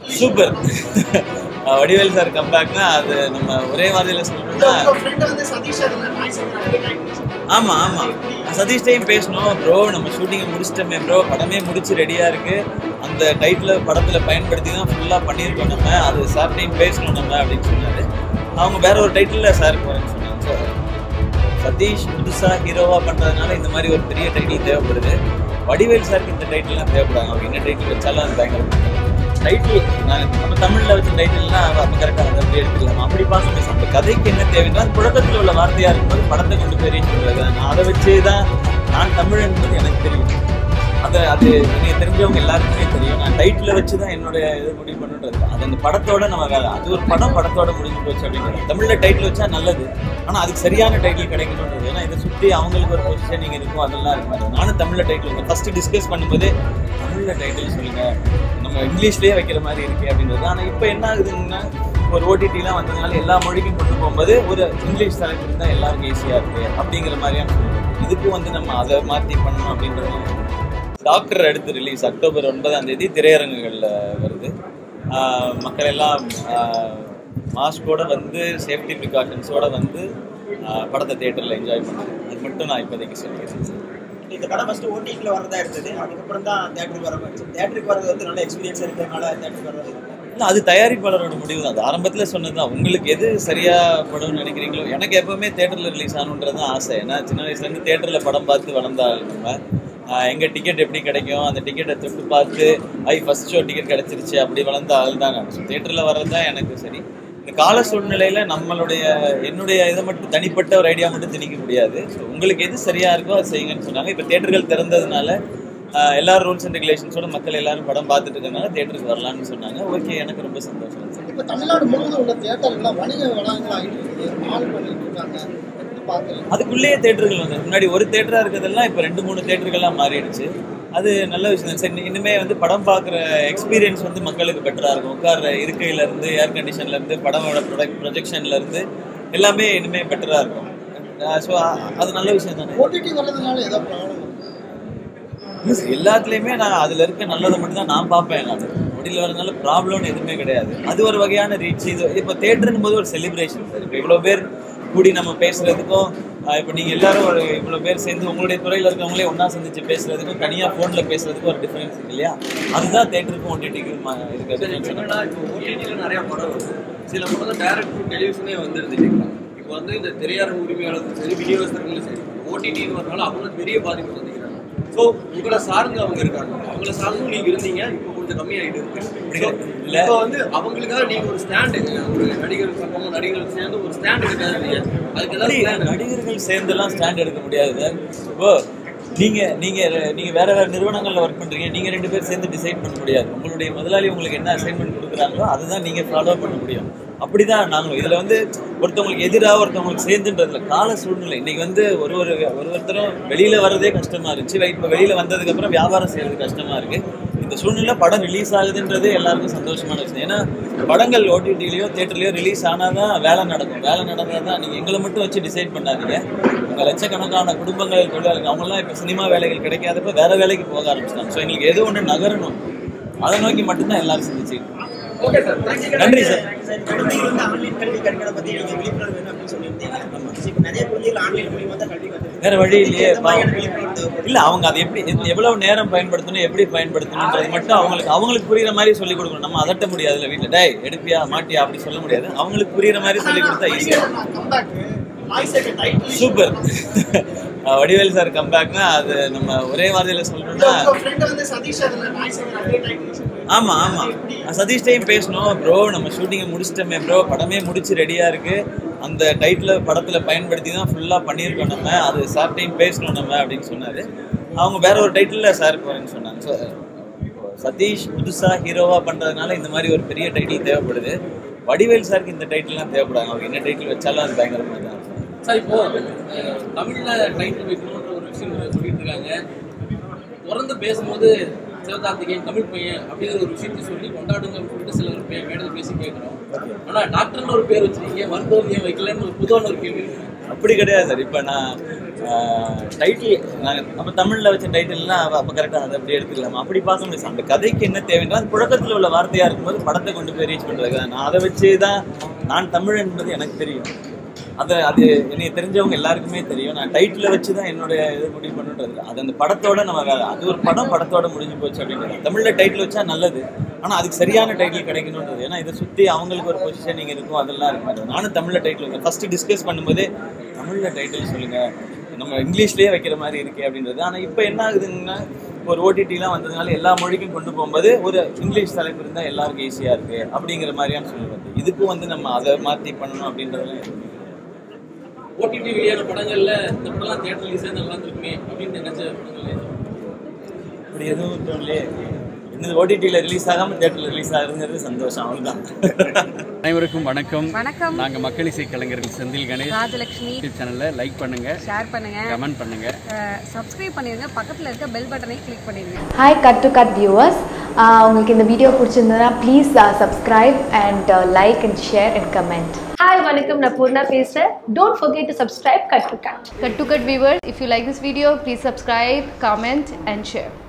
Super Vadivel sir கம்பேக்னா அது நம்ம ஒரே வார்த்தையில சொல்லணும்னா ஆமா ஆமா சதீஷ்டையும் பேசணும் ப்ரோ நம்ம ஷூட்டிங்கை முடிச்சிட்டோமே ப்ரோ படமே முடிச்சு ரெடியா இருக்கு அந்த டைட்டில் படத்துல பயன்படுத்தி தான் ஃபுல்லா பண்ணியிருக்கோம் நம்ம அது சார்ட்டையும் பேசணும் நம்ம அப்படின்னு சொன்னாரு அவங்க வேற ஒரு டைட்டில் சார் போறேன்னு சொன்னாங்க So, சதீஷ் புதுசா ஹீரோவா பண்றதுனால இந்த மாதிரி ஒரு பெரிய டைட்டில் தேவைப்படுது வடிவேல் சாருக்கு இந்த டைட்டில்லாம் தேவைப்படாது அவங்க என்ன டைட்டில் வச்சாலும் அது பயங்கர டைட்டில் நான் நம்ம தமிழ்ல வச்ச டைட்டில்லாம் அப்போ கரெக்டாக அதை அப்படி எடுத்துக்கலாம் அப்படி பார்க்கணும் அந்த கதைக்கு என்ன தேவைன்னா அது புழக்கத்தில் உள்ள வார்த்தையா இருக்கும்போது படத்தை கொண்டு போய் ரீச் பண்ணுறது நான் அதை வச்சே தான் நான் தமிழ் என்பது எனக்கு தெரியும் அதை அது எனக்கு தெரிஞ்சவங்க எல்லாருக்குமே தெரியும் நான் டைட்டில் வச்சு தான் என்னுடைய இது முடிவு பண்ணுறது அது அந்த படத்தோட நம்ம வேலை அது ஒரு படம் படத்தோட முடிஞ்சு போச்சு அப்படிங்கிறது தமிழில் டைட்டில் வச்சா நல்லது ஆனால் அதுக்கு சரியான டைட்டில் கிடைக்கணுன்றது ஏன்னா இதை சுற்றி அவங்களுக்கு ஒரு பொசிஷனிங் இருக்கும் அதெல்லாம் இருக்கும் நானும் தமிழில் டைட்டில் ஃபஸ்ட்டு டிஸ்கஸ் பண்ணும்போது தமிழில் டைட்டில் சொல்லுங்க நம்ம இங்கிலீஷ்லேயே வைக்கிற மாதிரி இருக்கு அப்படின்றது ஆனால் இப்போ என்ன ஆகுதுன்னா ஒரு ஓடிடிலாம் வந்ததுனால எல்லா மொழிக்கும் கொண்டு போகும்போது ஒரு இங்கிலீஷ் தலைப்பு இருந்தால் எல்லாருக்கும் ஈஸியாக இருக்கு அப்படிங்கிற மாதிரியான சொல்லுவோம் இதுக்கும் வந்து நம்ம அதை மாற்றி பண்ணணும் அப்படின்றது டாக்டர் அடுத்து ரிலீஸ் அக்டோபர் ஒன்பதாம் தேதி திரையரங்குகளில் வருது ஆஹ் மக்கள் எல்லாம் மாஸ்கோட வந்து சேஃப்டி ப்ரிகாஷன்ஸோட வந்து ஆஹ் படத்தை தியேட்டரில் என்ஜாய் பண்ணுறது அது மட்டும் நான் இப்போதைக்கு சொல்லிக்கிறேன் இந்த படம் ஃபர்ஸ்ட் ஓடிடியில் வரதா இருந்தது அதுக்கப்புறம் தான் தேட்டருக்கு வர மாதிரி தேட்டருக்கு வரது வந்து நல்ல எக்ஸ்பீரியன்ஸ் இருக்கிறதுனால தேட்டருக்கு வரது இல்லை அது தயாரிப்பாளரோட முடிவு தான் அது ஆரம்பத்தில் சொன்னது தான் உங்களுக்கு எது சரியாக படம்னு நினைக்கிறீங்களோ எனக்கு எப்பவுமே தேட்டரில் ரிலீஸ் ஆகணுன்றது தான் ஆசை ஏன்னா சின்ன வயசுலேருந்து தேட்டரில் படம் பார்த்து வளர்ந்தால் நம்ம எங்கே டிக்கெட் எப்படி கிடைக்கும் அந்த டிக்கெட்டை தொட்டு பார்த்து ஐ ஃபர்ஸ்ட் ஷோ டிக்கெட் கிடச்சிருச்சு அப்படி வளர்ந்த ஆள் தான் நான் ஸோ தேட்டரில் வர்றது தான் எனக்கு சரி இந்த கால சூழ்நிலையில் நம்மளுடைய என்னுடைய இதை மட்டும் தனிப்பட்ட ஒரு ஐடியா மட்டும் திணிக்க முடியாது ஸோ உங்களுக்கு எது சரியாக இருக்கோ அதை செய்யுங்கன்னு சொன்னாங்க இப்போ தேட்டர்கள் திறந்ததுனால ஆஹ் எல்லா ரூல்ஸ் அண்ட் ரெகுலேஷன்ஸோட மக்கள் எல்லாரும் படம் பார்த்துட்டு இருக்கறனால தேட்டருக்கு வரலாம்னு சொன்னாங்க ஓகே எனக்கு ரொம்ப சந்தோஷம் இப்ப தமிழ்நாடு முழுவதும் உள்ள தியேட்டர்லாம் வணிக வளங்கள் ஆகிட்டு இருக்கு மால் பண்ணிட்டு இருக்காங்க எப்படி பாக்குறீங்க அதுக்குள்ளேயே தேட்டர்கள் வந்து முன்னாடி ஒரு தேட்டரா இருக்கிறதெல்லாம் இப்போ ரெண்டு மூணு தேட்டர்கள்லாம் மாறிடுச்சு அது நல்ல விஷயம் தான் சரி இனிமே வந்து படம் பார்க்குற எக்ஸ்பீரியன்ஸ் வந்து மக்களுக்கு பெட்டரா இருக்கும் உட்கார்ற இருக்கையில இருந்து ஏர் கண்டிஷன்ல இருந்து படமோட ப்ரொடக்ட் ப்ரொஜெக்ஷன்ல இருந்து எல்லாமே இனிமே பெட்டரா இருக்கும் ஸோ அது நல்ல விஷயம் தானே ஓடிடி வர்றதுனால ஏதோ ப்ராப்ளம் Yes, எல்லாத்துலேயுமே நான் அதில் இருக்க நல்லதை மட்டும் தான் நான் பார்ப்பேன் நான் முடியல வரதுனால ப்ராப்ளம்னு எதுவுமே கிடையாது அது ஒரு வகையான ரீச் இது இப்போ தேட்டருன்னு போது ஒரு செலிப்ரேஷன் சார் இப்போ இவ்வளோ பேர் கூடி நம்ம பேசுறதுக்கும் இப்போ நீங்கள் எல்லாரும் ஒரு இவ்வளோ பேர் சேர்ந்து உங்களுடைய துறையில் இருக்கவங்களே ஒன்றா சந்திச்சு பேசுறதுக்கும் தனியாக ஃபோனில் பேசுறதுக்கும் ஒரு டிஃபரன்ஸ் இருக்கு இல்லையா அதுதான் தேட்டருக்கும் ஓடிடிக்கும் சரி, இப்ப இருக்கிறது என்னன்னா இப்போ ஓடிடியில் நிறைய படம் வருது சில படம் டைரக்ட் டு டெலிவிஷனே வந்துருது இல்லைங்களா இப்போ வந்து இந்த திரையரங்கு உரிமையாளர்களும் சரி விநியோகஸ்தர்களும் சரி ஓடிடின்னு வரனால அவங்க பெரிய பாதிப்பு சந்திக்கிறாங்க ஸோ உங்களை சார்ந்து அவங்க இருக்காங்க அவங்கள சார்ந்தும் நீங்க இருந்தீங்க இப்போ கொஞ்சம் கம்மியாயிட்டு இருக்கு So, இல்ல. இப்போ வந்து அவங்களுக்காக நீங்க ஒரு ஸ்டாண்டு ஒரு நடிகர் சங்கம் நடிகர்கள் சேர்ந்து ஒரு ஸ்டாண்ட் எடுக்காது இல்லையா அதுக்கு ஏதாவது அப்படி plan இருக்கா? நடிகர்கள் சேர்ந்தெல்லாம் ஸ்டாண்ட் எடுக்க முடியாது சார் இப்போ நீங்க நீங்க நீங்க வேற வேற நிறுவனங்கள்ல ஒர்க் பண்றீங்க நீங்க ரெண்டு பேர் சேர்ந்து டிசைட் பண்ண முடியாது உங்களுடைய முதலாளி உங்களுக்கு என்ன அசைன்மெண்ட் கொடுக்குறாங்களோ அதுதான் நீங்க ஃபாலோ பண்ண முடியும் அப்படிதான் நாங்களும் இதுல வந்து ஒருத்தவங்களுக்கு எதிராக ஒருத்தவங்களுக்கு சேர்ந்துன்றதுல கால சூழ்நிலை இன்னைக்கு வந்து ஒரு ஒரு ஒரு ஒருத்தரும் வெளியில வர்றதே கஷ்டமா இருந்துச்சு இப்போ வெளியில வந்ததுக்கு அப்புறம் வியாபாரம் செய்யறது கஷ்டமா இருக்கு இந்த சூழ்நிலை படம் ரிலீஸ் ஆகுதுன்றது எல்லாருக்கும் சந்தோஷமான விஷயம் ஏன்னா படங்கள் ஓடிடிலையோ தேட்டர்லயோ ரிலீஸ் ஆனாதான் வேலை நடக்கும் வேலை நடந்தால் தான் நீங்கள் எங்களை மட்டும் வச்சு டிசைட் பண்ணாதீங்க உங்கள் லட்சக்கணக்கான குடும்பங்கள் தொழிலாளர்கள் அவங்களாம் இப்போ சினிமா வேலைகள் கிடைக்காதப்ப வேற வேலைக்கு போக ஆரம்பிச்சிட்டாங்க ஸோ எங்களுக்கு எது ஒன்று நகரணும் அதை நோக்கி மட்டும்தான் எல்லாரும் சிந்திச்சுக்கிட்டு இருக்கோம். ஓகே சார் தேங்க்யூ நன்றி சார் சார் குழந்தைகள் வந்து ஆன்லைன் கல்வி கற்கிறத பத்தி நீங்க விழிப்புணர்வு வேணும் அப்படின்னு சொல்லியிருந்தீங்க இப்போ நிறைய குழந்தைகள் ஆன்லைன் மூலியமா தான் கல்வி கற்றுக்கு வேற வழி இல்லையே எந்த மாதிரியான விழிப்புணர்வு தேவைப்படுது? இல்ல அவங்க அதை எப்படி எத்- எவ்வளவு நேரம் பயன்படுத்தணும் எப்படி பயன்படுத்தணுன்றது மட்டும் அவங்களுக்கு அவங்களுக்கு புரியுற மாதிரி சொல்லி கொடுக்கணும் நம்ம அதட்ட முடியாதுல்ல வீட்டுல டேய் எடுப்பியா மாட்டியா அப்படி சொல்ல முடியாது அவங்களுக்கு புரியுற மாதிரி சொல்லி கொடுத்தா ஈஸியா comeback noise title super Vadivel sir கம்பேக்னா அது நம்ம ஒரே வார்த்தையில சொல்லணும்னா உங்க ஃப்ரெண்ட் வந்து சதீஷ் அதுல நாய்ஸ் அப்படியே டைட்டில் ஆமா ஆமா சதீஷ்டையும் பேசணும் ப்ரோ நம்ம ஷூட்டிங்கை முடிச்சிட்டோமே ப்ரோ படமே முடிச்சு ரெடியா இருக்கு அந்த டைட்டில் படத்துல பயன்படுத்தி தான் ஃபுல்லா பண்ணியிருக்கோம் நம்ம அது சார்ட்டையும் பேசணும் நம்ம அப்படின்னு சொன்னாரு அவங்க வேற ஒரு டைட்டில் சார் போறேன்னு சொன்னாங்க So, சதீஷ் புதுசா ஹீரோவா பண்றதுனால இந்த மாதிரி ஒரு பெரிய டைட்டில் தேவைப்படுது வடிவேல் சாருக்கு இந்த டைட்டில்லாம் தேவைப்படாது அவங்க என்ன டைட்டில் வச்சாலும் அது பயங்கரமா தான் இருக்கும். சார் இப்போ அஹ், தமிழ்ல டைட்டில் வைக்கணுன்ற ஒரு விஷயம் சொல்லிட்டு இருக்காங்க தொடர்ந்து பேசும்போது சிவகார்த்திகேயன் தமிழ் பையன் அப்படிங்கிற ஒரு விஷயத்தை சொல்லி கொண்டாடுங்க அப்படின்னு சொல்லிட்டு சில பேர் மேடையில் பேசி கேட்குறோம் ஆனா டாக்டர்னு ஒரு பேர் வச்சிருக்கீங்க மருத்துவர் ஏன் வைக்கலன்னு ஒரு பொதுவான ஒரு கேள்வி இருக்கு. அப்படி கிடையாது சார் இப்போ நான் டைட்டில் நாங்கள் நம்ம தமிழில் வச்ச டைட்டில்லாம் அப்போ கரெக்டாக அதை அப்படி எடுத்துக்கலாமா அப்படி பார்க்க முடியாது அந்த கதைக்கு என்ன தேவைன்னா அது புழக்கத்தில் உள்ள வார்த்தையாக இருக்கும்போது படத்தை கொண்டு போய் ரீச் பண்ணுறதுக்கு தான் நான் அதை வச்சு தான் நான் தமிழ் என்பது எனக்கு தெரியும் அதை அது என்னை தெரிஞ்சவங்க எல்லாருக்குமே தெரியும் நான் டைட்டில் வச்சு தான் என்னுடைய இது முடிவு பண்ணுன்றது அது அந்த படத்தோட நம்ம வேற அது ஒரு படம் படத்தோட முடிஞ்சு போச்சு அப்படின்றது தமிழில் டைட்டில் வச்சா நல்லது ஆனால் அதுக்கு சரியான டைட்டில் கிடைக்கணுன்றது ஏன்னா இதை சுற்றி அவங்களுக்கு ஒரு பொசிஷனிங் இருக்கும் அதெல்லாம் இருக்கும் நானும் தமிழில் டைட்டில் ஃபஸ்ட்டு டிஸ்கஸ் பண்ணும்போதே தமிழில் டைட்டில் சொல்லுங்கள் நம்ம இங்கிலீஷ்லேயே வைக்கிற மாதிரி இருக்கே அப்படின்றது ஆனால் இப்போ என்ன ஆகுதுங்கன்னா ஒரு ஓடிடிலாம் வந்ததுனால எல்லா மொழிக்கும் கொண்டு போகும்போது ஒரு இங்கிலீஷ் தலைப்பு இருந்தால் எல்லாருக்கும் ஈஸியாக இருக்குது அப்படிங்கிற மாதிரியான சூழ்நிலை வருது இதுக்கும் வந்து நம்ம அதை மாற்றி பண்ணணும் அப்படின்றதெல்லாம் எதுவுமே இல்லை. ஓடிடி வெளியான படங்கள்ல இந்த படம்லாம் தியேட்டர் ரிலீஸ் நல்லா இருக்குமே அப்படின்னு நினைச்ச படங்கள் எது? அப்படி எதுவும் தோணலையே என்னது ஓடிடியில் ரிலீஸ் ஆகாமல் தேட்டரில் ரிலீஸ் ஆகுதுங்கிறது சந்தோஷம் அவ்வளோதான் அனைவருக்கும் வணக்கம் வணக்கம் நாங்க மக்கள் இசை கலைஞர்கள் செந்தில் கணேஷ் ராஜலட்சுமி யூடியூப் சேனல்ல லைக் பண்ணுங்க ஷேர் பண்ணுங்க கமெண்ட் பண்ணுங்க சப்ஸ்கிரைப் பண்ணிருங்க பக்கத்துல இருக்க பெல் பட்டனை கிளிக் பண்ணிருங்க hi cut to cut viewers உங்களுக்கு இந்த வீடியோ பிடிச்சிருந்ததுன்னா please subscribe and like and share and comment hi வணக்கம் நான் பூர்ணா பேசுகிறேன் don't forget to subscribe cut to cut cut to cut viewers if you like this video please subscribe comment and share